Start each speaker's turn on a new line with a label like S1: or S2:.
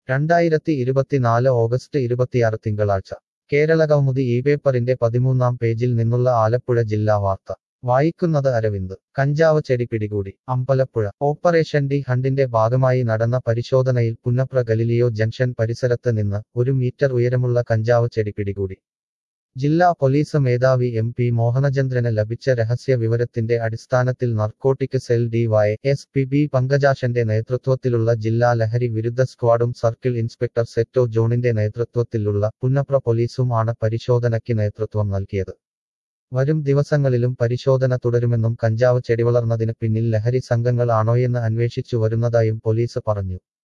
S1: രണ്ടായിരത്തി ഇരുപത്തിനാല് ഓഗസ്റ്റ് ഇരുപത്തിയാറ് തിങ്കളാഴ്ച കേരള കൗമുദി ഈ പേപ്പറിന്റെ പതിമൂന്നാം പേജിൽ നിന്നുള്ള ആലപ്പുഴ ജില്ലാ വാർത്ത വായിക്കുന്നത് അരവിന്ദ് കഞ്ചാവ് ചെടി പിടികൂടി അമ്പലപ്പുഴ ഓപ്പറേഷൻ ഡി ഹണ്ടിന്റെ ഭാഗമായി നടന്ന പരിശോധനയിൽ പുന്നപ്ര ഗലിലിയോ ജംഗ്ഷൻ പരിസരത്ത് നിന്ന് ഒരു മീറ്റർ ഉയരമുള്ള കഞ്ചാവ് ചെടി പിടികൂടി ജില്ലാ പോലീസ് മേധാവി എം പി മോഹനചന്ദ്രന് ലഭിച്ച രഹസ്യ വിവരത്തിന്റെ അടിസ്ഥാനത്തിൽ narcotic cell D Y S P B പങ്കജാശന്റെ നേതൃത്വത്തിലുള്ള ജില്ലാ ലഹരി വിരുദ്ധ സ്ക്വാഡും സർക്കിൾ ഇൻസ്പെക്ടർ സെറ്റോ ജോണിന്റെ നേതൃത്വത്തിലുള്ള പുന്നപ്ര പോലീസും ആണ് പരിശോധനയ്ക്ക് നേതൃത്വം നൽകിയത് വരും ദിവസങ്ങളിലും പരിശോധന തുടരുമെന്നും കഞ്ചാവ് ചെടി വളർന്നതിന് പിന്നിൽ ലഹരി സംഘങ്ങൾ ആണോയെന്ന് അന്വേഷിച്ചു വരുന്നതായും പോലീസ് പറഞ്ഞു